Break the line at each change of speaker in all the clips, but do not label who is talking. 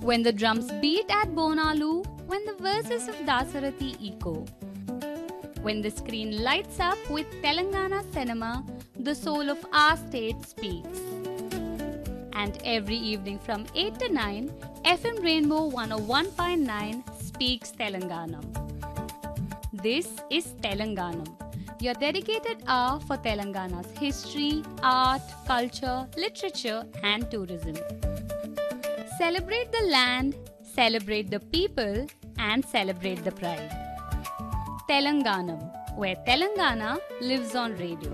When the drums beat at Bonalu, when the verses of Dasarathi echo. When the screen lights up with Telangana cinema, the soul of our state speaks. And every evening from 8 to 9, FM Rainbow 101.9 speaks Telanganam. This is Telanganam, your dedicated hour for Telangana's history, art, culture, literature, and tourism. Celebrate the land, celebrate the people, and celebrate the pride. Telanganam, where Telangana lives on radio.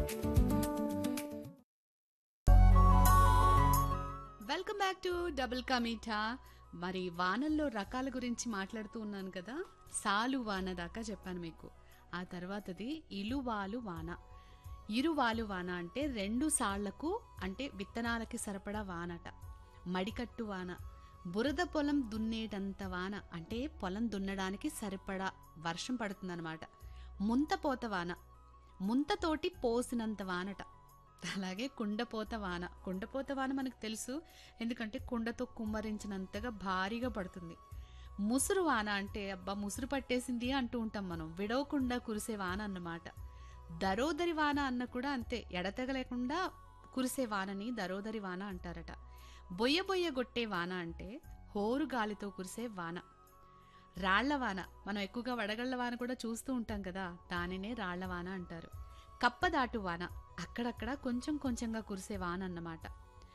Welcome back to double ka meetha మరి వానల్లో రకాల గురించి మాట్లాడుతూ ఉన్నాను కదా సాలు వాన దాకా చెప్పాను మీకు ఆ తర్వాతది ఇలువాలు వాన ఇరువాలు వాన అంటే రెండు సాళ్లకు అంటే విత్తనాలకి సరిపడా వానట మడికట్టు వాన బురద పొలం దున్నేటంత వాన అంటే పొలం దున్నడానికి సరిపడా వర్షం పడుతుందన్నమాట ముంతపోత వాన ముంతతోటి పోసినంత వానట అలాగే కుండపోత వాన కుండపోత వాన మనకు తెలుసు ఎందుకంటే కుండతో కుమ్మరించినంతగా భారీగా పడుతుంది ముసురు వాన అంటే అబ్బా ముసురు పట్టేసింది అంటూ ఉంటాం మనం విడవకుండా కురిసే వాన అన్నమాట దరోదరి వాన అన్న కూడా అంతే ఎడతెగలేకుండా కురిసే వానని దరోదరి వాన అంటారట బొయ్య బొయ్య గొట్టే వాన అంటే హోరు గాలితో కురిసే వాన రాళ్ల వాన మనం ఎక్కువగా వడగళ్ల వాన కూడా చూస్తూ ఉంటాం కదా దానినే రాళ్ల వాన అంటారు కప్పదాటు వాన అక్కడక్కడ కొంచెం కొంచెంగా కురిసే వాన అన్నమాట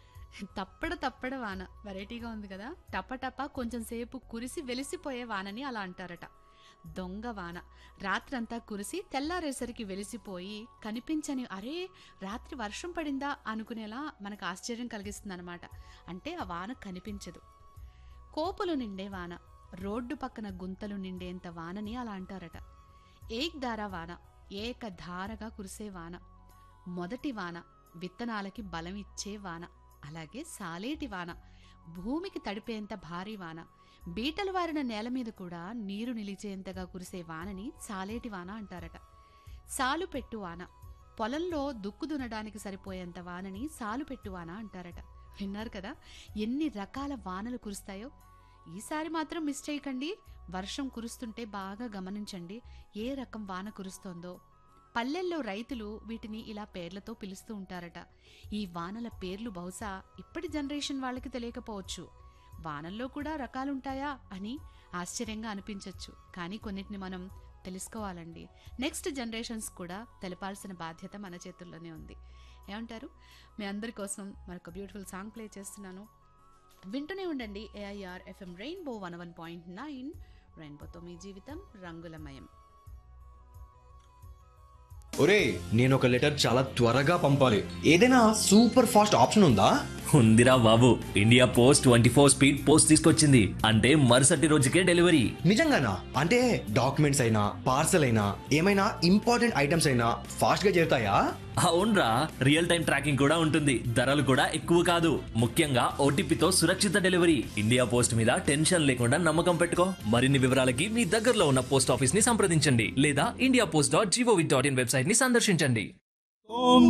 తప్పడ తప్పడ వాన వెరైటీగా ఉంది కదా టపటప కొంచెం సేపు కురిసి వెలిసిపోయే వానని అలా అంటారట దొంగ వాన రాత్రంతా కురిసి తెల్లారేసరికి వెలిసిపోయి కనిపించని అరే రాత్రి వర్షం పడిందా అనుకునేలా మనకు ఆశ్చర్యం కలిగిస్తుంది అనమాట అంటే ఆ వాన కనిపించదు కోపులు నిండే వాన రోడ్డు పక్కన గుంతలు నిండేంత వానని అలా అంటారట ఏక్ధార వాన ఏకధారగా కురిసే వాన మొదటి వాన విత్తనాలకి బలం ఇచ్చే వాన అలాగే సాలేటి వాన భూమికి తడిపేంత భారీ వాన బీటలు వారిన నేల మీద కూడా నీరు నిలిచేంతగా కురిసే వానని సాలేటి వాన అంటారట సాలు పెట్టు వాన పొలంలో దుక్కు దున్నడానికి సరిపోయేంత వానని సాలు పెట్టు వాన అంటారట విన్నారు కదా ఎన్ని రకాల వానలు కురుస్తాయో ఈసారి మాత్రం మిస్ చేయకండి వర్షం కురుస్తుంటే బాగా గమనించండి ఏ రకం వాన కురుస్తోందో పల్లెల్లో రైతులు వీటిని ఇలా పేర్లతో పిలుస్తూ ఉంటారట ఈ వానల పేర్లు బహుశా ఇప్పటి జనరేషన్ వాళ్ళకి తెలియకపోవచ్చు వానల్లో కూడా రకాలుంటాయా అని ఆశ్చర్యంగా అనిపించవచ్చు కానీ కొన్నిటిని మనం తెలుసుకోవాలండి నెక్స్ట్ జనరేషన్స్ కూడా తెలపాల్సిన బాధ్యత మన చేతుల్లోనే ఉంది ఏమంటారు మీ అందరి కోసం మరొక బ్యూటిఫుల్ సాంగ్ ప్లే చేస్తున్నాను వింటూనే ఉండండి AIR FM rainbow one one point nine రెయిన్బోతో మీ జీవితం రంగులమయం
ఒరే నేను ఒక లెటర్ చాలా త్వరగా పంపాలి ఏదైనా సూపర్ ఫాస్ట్ ఆప్షన్ ఉందా
ఉందిరా బాబు India Post twenty four speed post తీసుకొచ్చింది అంటే మరుసటి రోజుకే డెలివరీ
నిజంగానా అంటే డాక్యుమెంట్స్ అయినా పార్సల్ అయినా ఏమైనా ఇంపార్టెంట్ ఐటమ్స్ అయినా ఫాస్ట్ గా చేరుతాయా
అవునరా రియల్ టైం ట్రాకింగ్ కూడా ఉంటుంది ధరలు కూడా ఎక్కువ కాదు ముఖ్యంగా ఓటీపీతో సురక్షిత డెలివరీ ఇండియా పోస్ట్ మీద టెన్షన్ లేకుండా నమ్మకం పెట్టుకో మరిన్ని వివరాలకి మీ దగ్గరలో ఉన్న పోస్ట్ ఆఫీస్ ని సంప్రదించండి లేదా India Post dot G O V dot in website ని సందర్శించండి
ఓం